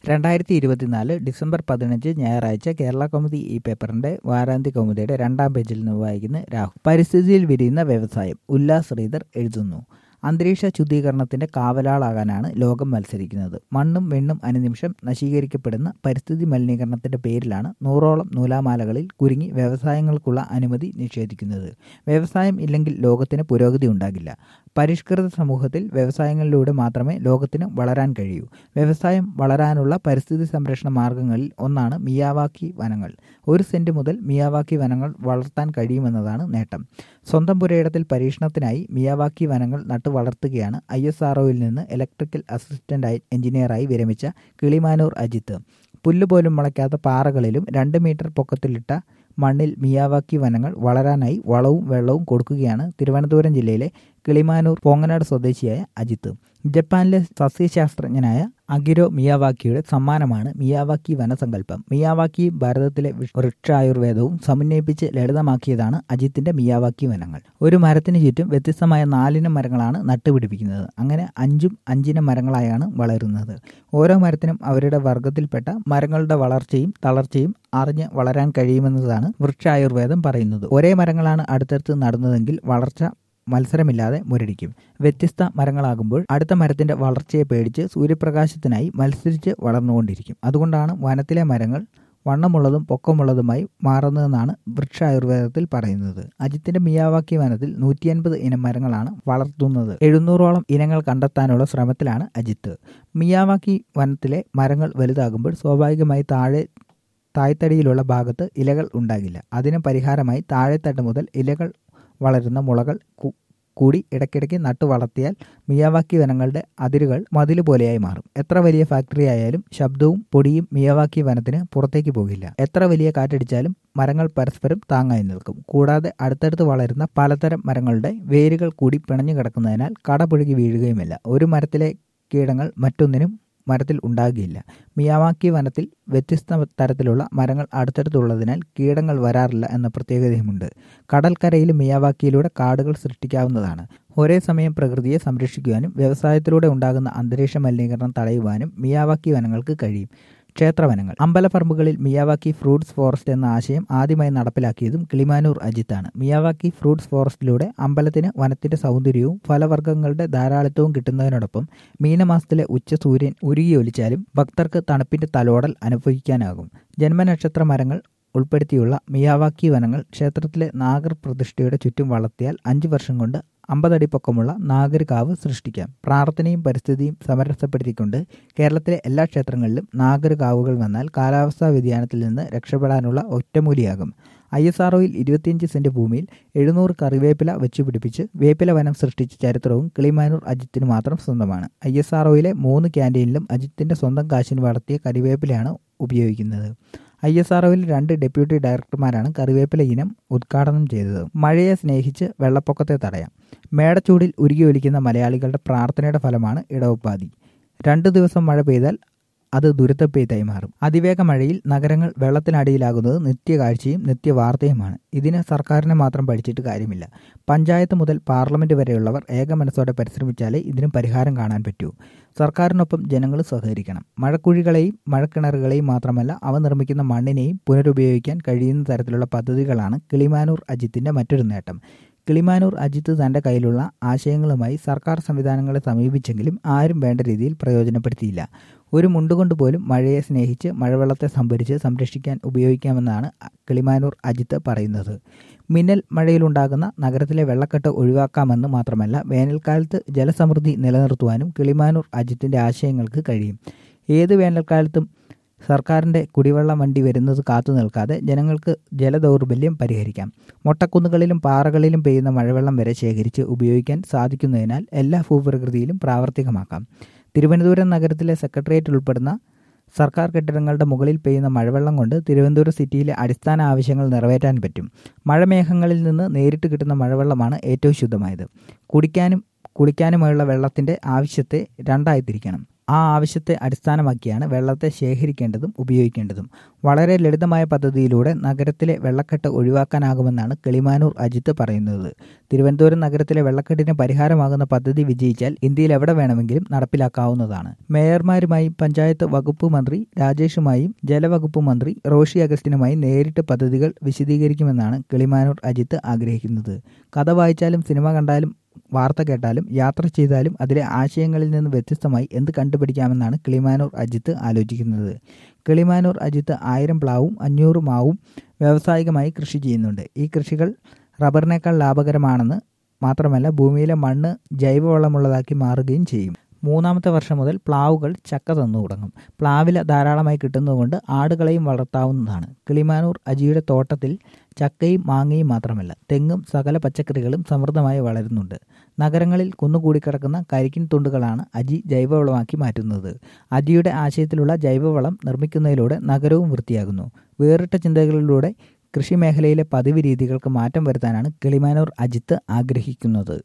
രണ്ടായിരത്തി ഇരുപത്തിനാല് ഡിസംബർ പതിനഞ്ച് ഞായറാഴ്ച കേരള കൗമുദി ഈ പേപ്പറിന്റെ വാരാന്ത്യ കൗമുദിയുടെ രണ്ടാം പേജിൽ നിന്ന് വായിക്കുന്ന രാഹുൽ പരിസ്ഥിതിയിൽ വിരിയുന്ന വ്യവസായം ഉല്ലാസ് ശ്രീധർ എഴുതുന്നു അന്തരീക്ഷ ശുദ്ധീകരണത്തിന്റെ കാവലാളാകാനാണ് ലോകം മത്സരിക്കുന്നത് മണ്ണും വെണ്ണും അനുനിമിഷം നശീകരിക്കപ്പെടുന്ന പരിസ്ഥിതി മലിനീകരണത്തിന്റെ പേരിലാണ് നൂറോളം നൂലാമാലകളിൽ കുരുങ്ങി വ്യവസായങ്ങൾക്കുള്ള അനുമതി നിഷേധിക്കുന്നത് വ്യവസായം ഇല്ലെങ്കിൽ ലോകത്തിന് പുരോഗതി ഉണ്ടാകില്ല പരിഷ്കൃത സമൂഹത്തിൽ വ്യവസായങ്ങളിലൂടെ മാത്രമേ ലോകത്തിന് വളരാൻ കഴിയൂ വ്യവസായം വളരാനുള്ള പരിസ്ഥിതി സംരക്ഷണ മാർഗങ്ങളിൽ ഒന്നാണ് മിയാവാക്കി വനങ്ങൾ ഒരു സെന്റ് മുതൽ മിയാവാക്കി വനങ്ങൾ വളർത്താൻ കഴിയുമെന്നതാണ് നേട്ടം സ്വന്തം പുരയിടത്തിൽ പരീക്ഷണത്തിനായി മിയാവാക്കി വനങ്ങൾ നട്ടു വളർത്തുകയാണ് ഐ എസ് ആർഒയിൽ നിന്ന് ഇലക്ട്രിക്കൽ അസിസ്റ്റന്റ് എഞ്ചിനീയറായി വിരമിച്ച കിളിമാനൂർ അജിത്ത് പുല്ലുപോലും മുളയ്ക്കാത്ത പാറകളിലും രണ്ട് മീറ്റർ പൊക്കത്തിലിട്ട മണ്ണിൽ മിയാവാക്കി വനങ്ങൾ വളരാനായി വളവും വെള്ളവും കൊടുക്കുകയാണ് തിരുവനന്തപുരം ജില്ലയിലെ കിളിമാനൂർ പോങ്ങനാട് സ്വദേശിയായ അജിത്ത് ജപ്പാനിലെ സസ്യശാസ്ത്രജ്ഞനായ അഗിരോ മിയാവാക്കിയുടെ സമ്മാനമാണ് മിയാവാക്കി വനസങ്കല്പം മിയാവാക്കി ഭാരതത്തിലെ വൃക്ഷായുർവേദവും സമന്വയിപ്പിച്ച് ലളിതമാക്കിയതാണ് അജിത്തിന്റെ മിയാവാക്കി വനങ്ങൾ ഒരു മരത്തിന് ചുറ്റും വ്യത്യസ്തമായ നാലിനം മരങ്ങളാണ് നട്ടുപിടിപ്പിക്കുന്നത് അങ്ങനെ അഞ്ചും അഞ്ചിനം മരങ്ങളായാണ് വളരുന്നത് ഓരോ മരത്തിനും അവരുടെ വർഗത്തിൽപ്പെട്ട മരങ്ങളുടെ വളർച്ചയും തളർച്ചയും അറിഞ്ഞ് വളരാൻ കഴിയുമെന്നതാണ് വൃക്ഷായുർവേദം പറയുന്നത് ഒരേ മരങ്ങളാണ് അടുത്തടുത്ത് നടുന്നതെങ്കിൽ വളർച്ച മത്സരമില്ലാതെ മുരടിക്കും വ്യത്യസ്ത മരങ്ങളാകുമ്പോൾ അടുത്ത മരത്തിന്റെ വളർച്ചയെ പേടിച്ച് സൂര്യപ്രകാശത്തിനായി മത്സരിച്ച് വളർന്നുകൊണ്ടിരിക്കും അതുകൊണ്ടാണ് വനത്തിലെ മരങ്ങൾ വണ്ണമുള്ളതും പൊക്കമുള്ളതുമായി മാറുന്നതെന്നാണ് വൃക്ഷായുർവേദത്തിൽ പറയുന്നത് അജിത്തിന്റെ മിയാവാക്കി വനത്തിൽ നൂറ്റി അൻപത് ഇനം മരങ്ങളാണ് വളർത്തുന്നത് എഴുന്നൂറോളം ഇനങ്ങൾ കണ്ടെത്താനുള്ള ശ്രമത്തിലാണ് അജിത്ത് മിയാവാക്കി വനത്തിലെ മരങ്ങൾ വലുതാകുമ്പോൾ സ്വാഭാവികമായി താഴെ തായ്തടിയിലുള്ള ഭാഗത്ത് ഇലകൾ ഉണ്ടാകില്ല അതിന് പരിഹാരമായി താഴെത്തട്ട് മുതൽ ഇലകൾ വളരുന്ന മുളകൾ കൂടി ഇടയ്ക്കിടയ്ക്ക് നട്ടു വളർത്തിയാൽ മിയാവാക്കി വനങ്ങളുടെ അതിരുകൾ മതില് പോലെയായി മാറും എത്ര വലിയ ഫാക്ടറി ആയാലും ശബ്ദവും പൊടിയും മിയാവാക്കി വനത്തിന് പുറത്തേക്ക് പോകില്ല എത്ര വലിയ കാറ്റടിച്ചാലും മരങ്ങൾ പരസ്പരം താങ്ങായി നിൽക്കും കൂടാതെ അടുത്തടുത്ത് വളരുന്ന പലതരം മരങ്ങളുടെ വേരുകൾ കൂടി പിണഞ്ഞു കിടക്കുന്നതിനാൽ കടപുഴുകി വീഴുകയുമില്ല ഒരു മരത്തിലെ കീടങ്ങൾ മറ്റൊന്നിനും മരത്തിൽ ഉണ്ടാകുകയില്ല മിയാവാക്കി വനത്തിൽ വ്യത്യസ്ത തരത്തിലുള്ള മരങ്ങൾ അടുത്തടുത്തുള്ളതിനാൽ കീടങ്ങൾ വരാറില്ല എന്ന പ്രത്യേകതയുമുണ്ട് കടൽക്കരയിൽ മിയാവാക്കിയിലൂടെ കാടുകൾ സൃഷ്ടിക്കാവുന്നതാണ് ഒരേ സമയം പ്രകൃതിയെ സംരക്ഷിക്കുവാനും വ്യവസായത്തിലൂടെ ഉണ്ടാകുന്ന അന്തരീക്ഷ മലിനീകരണം തടയുവാനും മിയാവാക്കി വനങ്ങൾക്ക് കഴിയും ക്ഷേത്രവനങ്ങൾ അമ്പലപ്പറമ്പുകളിൽ മിയാവാക്കി ഫ്രൂട്ട്സ് ഫോറസ്റ്റ് എന്ന ആശയം ആദ്യമായി നടപ്പിലാക്കിയതും കിളിമാനൂർ അജിത്താണ് മിയാവാക്കി ഫ്രൂട്ട്സ് ഫോറസ്റ്റിലൂടെ അമ്പലത്തിന് വനത്തിന്റെ സൗന്ദര്യവും ഫലവർഗ്ഗങ്ങളുടെ ധാരാളിത്തവും കിട്ടുന്നതിനോടൊപ്പം മീനമാസത്തിലെ ഉച്ച സൂര്യൻ ഉരുകിയൊലിച്ചാലും ഭക്തർക്ക് തണുപ്പിന്റെ തലോടൽ അനുഭവിക്കാനാകും ജന്മനക്ഷത്ര മരങ്ങൾ ഉൾപ്പെടുത്തിയുള്ള മിയാവാക്കി വനങ്ങൾ ക്ഷേത്രത്തിലെ നാഗർ പ്രതിഷ്ഠയുടെ ചുറ്റും വളർത്തിയാൽ അഞ്ചു വർഷം കൊണ്ട് അമ്പതടി പൊക്കമുള്ള നാഗരികാവ് സൃഷ്ടിക്കാം പ്രാർത്ഥനയും പരിസ്ഥിതിയും സമരസപ്പെടുത്തിക്കൊണ്ട് കേരളത്തിലെ എല്ലാ ക്ഷേത്രങ്ങളിലും നാഗരികാവുകൾ വന്നാൽ കാലാവസ്ഥാ വ്യതിയാനത്തിൽ നിന്ന് രക്ഷപ്പെടാനുള്ള ഒറ്റമൂലിയാകും ഐ എസ് ആർഒയിൽ ഇരുപത്തിയഞ്ച് സെന്റ് ഭൂമിയിൽ എഴുന്നൂറ് കറിവേപ്പില വെച്ചുപിടിപ്പിച്ച് വേപ്പില വനം സൃഷ്ടിച്ച ചരിത്രവും കിളിമാനൂർ അജിത്തിന് മാത്രം സ്വന്തമാണ് ഐ എസ് ആർഒയിലെ മൂന്ന് ക്യാൻറ്റീനിലും അജിത്തിന്റെ സ്വന്തം കാശിന് വളർത്തിയ കറിവേപ്പിലയാണ് ഉപയോഗിക്കുന്നത് ഐ എസ് ആർഒയിൽ രണ്ട് ഡെപ്യൂട്ടി ഡയറക്ടർമാരാണ് കറിവേപ്പില ഇനം ഉദ്ഘാടനം ചെയ്തത് മഴയെ സ്നേഹിച്ച് വെള്ളപ്പൊക്കത്തെ തടയാം മേടച്ചൂടിൽ ഉരുകിയൊലിക്കുന്ന മലയാളികളുടെ പ്രാർത്ഥനയുടെ ഫലമാണ് ഇടവപ്പാതി രണ്ടു ദിവസം മഴ പെയ്താൽ അത് ദുരിതപ്പെയ്തായി മാറും അതിവേഗ മഴയിൽ നഗരങ്ങൾ വെള്ളത്തിനടിയിലാകുന്നത് നിത്യകാഴ്ചയും നിത്യവാർത്തയുമാണ് ഇതിന് സർക്കാരിനെ മാത്രം പഠിച്ചിട്ട് കാര്യമില്ല പഞ്ചായത്ത് മുതൽ പാർലമെന്റ് വരെയുള്ളവർ ഏക മനസ്സോടെ പരിശ്രമിച്ചാലേ ഇതിനും പരിഹാരം കാണാൻ പറ്റൂ സർക്കാരിനൊപ്പം ജനങ്ങൾ സഹകരിക്കണം മഴക്കുഴികളെയും മഴക്കിണറുകളെയും മാത്രമല്ല അവ നിർമ്മിക്കുന്ന മണ്ണിനെയും പുനരുപയോഗിക്കാൻ കഴിയുന്ന തരത്തിലുള്ള പദ്ധതികളാണ് കിളിമാനൂർ അജിത്തിന്റെ മറ്റൊരു നേട്ടം കിളിമാനൂർ അജിത്ത് തന്റെ കയ്യിലുള്ള ആശയങ്ങളുമായി സർക്കാർ സംവിധാനങ്ങളെ സമീപിച്ചെങ്കിലും ആരും വേണ്ട രീതിയിൽ പ്രയോജനപ്പെടുത്തിയില്ല ഒരു മുണ്ടുകൊണ്ട് പോലും മഴയെ സ്നേഹിച്ച് മഴവെള്ളത്തെ സംഭരിച്ച് സംരക്ഷിക്കാൻ ഉപയോഗിക്കാമെന്നാണ് കിളിമാനൂർ അജിത്ത് പറയുന്നത് മിന്നൽ മഴയിലുണ്ടാകുന്ന നഗരത്തിലെ വെള്ളക്കെട്ട് ഒഴിവാക്കാമെന്ന് മാത്രമല്ല വേനൽക്കാലത്ത് ജലസമൃദ്ധി നിലനിർത്തുവാനും കിളിമാനൂർ അജിത്തിന്റെ ആശയങ്ങൾക്ക് കഴിയും ഏത് വേനൽക്കാലത്തും സർക്കാരിൻ്റെ കുടിവെള്ള വണ്ടി വരുന്നത് കാത്തു നിൽക്കാതെ ജനങ്ങൾക്ക് ജലദൗർബല്യം പരിഹരിക്കാം മൊട്ടക്കുന്നുകളിലും പാറകളിലും പെയ്യുന്ന മഴവെള്ളം വരെ ശേഖരിച്ച് ഉപയോഗിക്കാൻ സാധിക്കുന്നതിനാൽ എല്ലാ ഭൂപ്രകൃതിയിലും പ്രാവർത്തികമാക്കാം തിരുവനന്തപുരം നഗരത്തിലെ സെക്രട്ടേറിയറ്റ് ഉൾപ്പെടുന്ന സർക്കാർ കെട്ടിടങ്ങളുടെ മുകളിൽ പെയ്യുന്ന മഴവെള്ളം കൊണ്ട് തിരുവനന്തപുരം സിറ്റിയിലെ അടിസ്ഥാന ആവശ്യങ്ങൾ നിറവേറ്റാൻ പറ്റും മഴമേഘങ്ങളിൽ നിന്ന് നേരിട്ട് കിട്ടുന്ന മഴവെള്ളമാണ് ഏറ്റവും ശുദ്ധമായത് കുടിക്കാനും കുളിക്കാനുമായുള്ള വെള്ളത്തിന്റെ ആവശ്യത്തെ രണ്ടായി തിരിക്കണം ആ ആവശ്യത്തെ അടിസ്ഥാനമാക്കിയാണ് വെള്ളത്തെ ശേഖരിക്കേണ്ടതും ഉപയോഗിക്കേണ്ടതും വളരെ ലളിതമായ പദ്ധതിയിലൂടെ നഗരത്തിലെ വെള്ളക്കെട്ട് ഒഴിവാക്കാനാകുമെന്നാണ് കിളിമാനൂർ അജിത്ത് പറയുന്നത് തിരുവനന്തപുരം നഗരത്തിലെ വെള്ളക്കെട്ടിന് പരിഹാരമാകുന്ന പദ്ധതി വിജയിച്ചാൽ ഇന്ത്യയിൽ എവിടെ വേണമെങ്കിലും നടപ്പിലാക്കാവുന്നതാണ് മേയർമാരുമായും പഞ്ചായത്ത് വകുപ്പ് മന്ത്രി രാജേഷുമായും ജലവകുപ്പ് മന്ത്രി റോഷി അഗസ്റ്റിനുമായി നേരിട്ട് പദ്ധതികൾ വിശദീകരിക്കുമെന്നാണ് കിളിമാനൂർ അജിത്ത് ആഗ്രഹിക്കുന്നത് കഥ വായിച്ചാലും സിനിമ കണ്ടാലും വാർത്ത കേട്ടാലും യാത്ര ചെയ്താലും അതിലെ ആശയങ്ങളിൽ നിന്ന് വ്യത്യസ്തമായി എന്ത് കണ്ടുപിടിക്കാമെന്നാണ് കിളിമാനൂർ അജിത്ത് ആലോചിക്കുന്നത് കിളിമാനൂർ അജിത്ത് ആയിരം പ്ലാവും അഞ്ഞൂറ് മാവും വ്യാവസായികമായി കൃഷി ചെയ്യുന്നുണ്ട് ഈ കൃഷികൾ റബ്ബറിനേക്കാൾ ലാഭകരമാണെന്ന് മാത്രമല്ല ഭൂമിയിലെ മണ്ണ് ജൈവവളമുള്ളതാക്കി മാറുകയും ചെയ്യും മൂന്നാമത്തെ വർഷം മുതൽ പ്ലാവുകൾ ചക്ക തന്നു തുടങ്ങും പ്ലാവില ധാരാളമായി കിട്ടുന്നതുകൊണ്ട് ആടുകളെയും വളർത്താവുന്നതാണ് കിളിമാനൂർ അജിയുടെ തോട്ടത്തിൽ ചക്കയും മാങ്ങയും മാത്രമല്ല തെങ്ങും സകല പച്ചക്കറികളും സമൃദ്ധമായി വളരുന്നുണ്ട് നഗരങ്ങളിൽ കുന്നുകൂടിക്കിടക്കുന്ന കരിക്കിൻ തുണ്ടുകളാണ് അജി ജൈവവളമാക്കി മാറ്റുന്നത് അജിയുടെ ആശയത്തിലുള്ള ജൈവവളം നിർമ്മിക്കുന്നതിലൂടെ നഗരവും വൃത്തിയാകുന്നു വേറിട്ട ചിന്തകളിലൂടെ കൃഷി മേഖലയിലെ പതിവ് രീതികൾക്ക് മാറ്റം വരുത്താനാണ് കിളിമാനൂർ അജിത്ത് ആഗ്രഹിക്കുന്നത്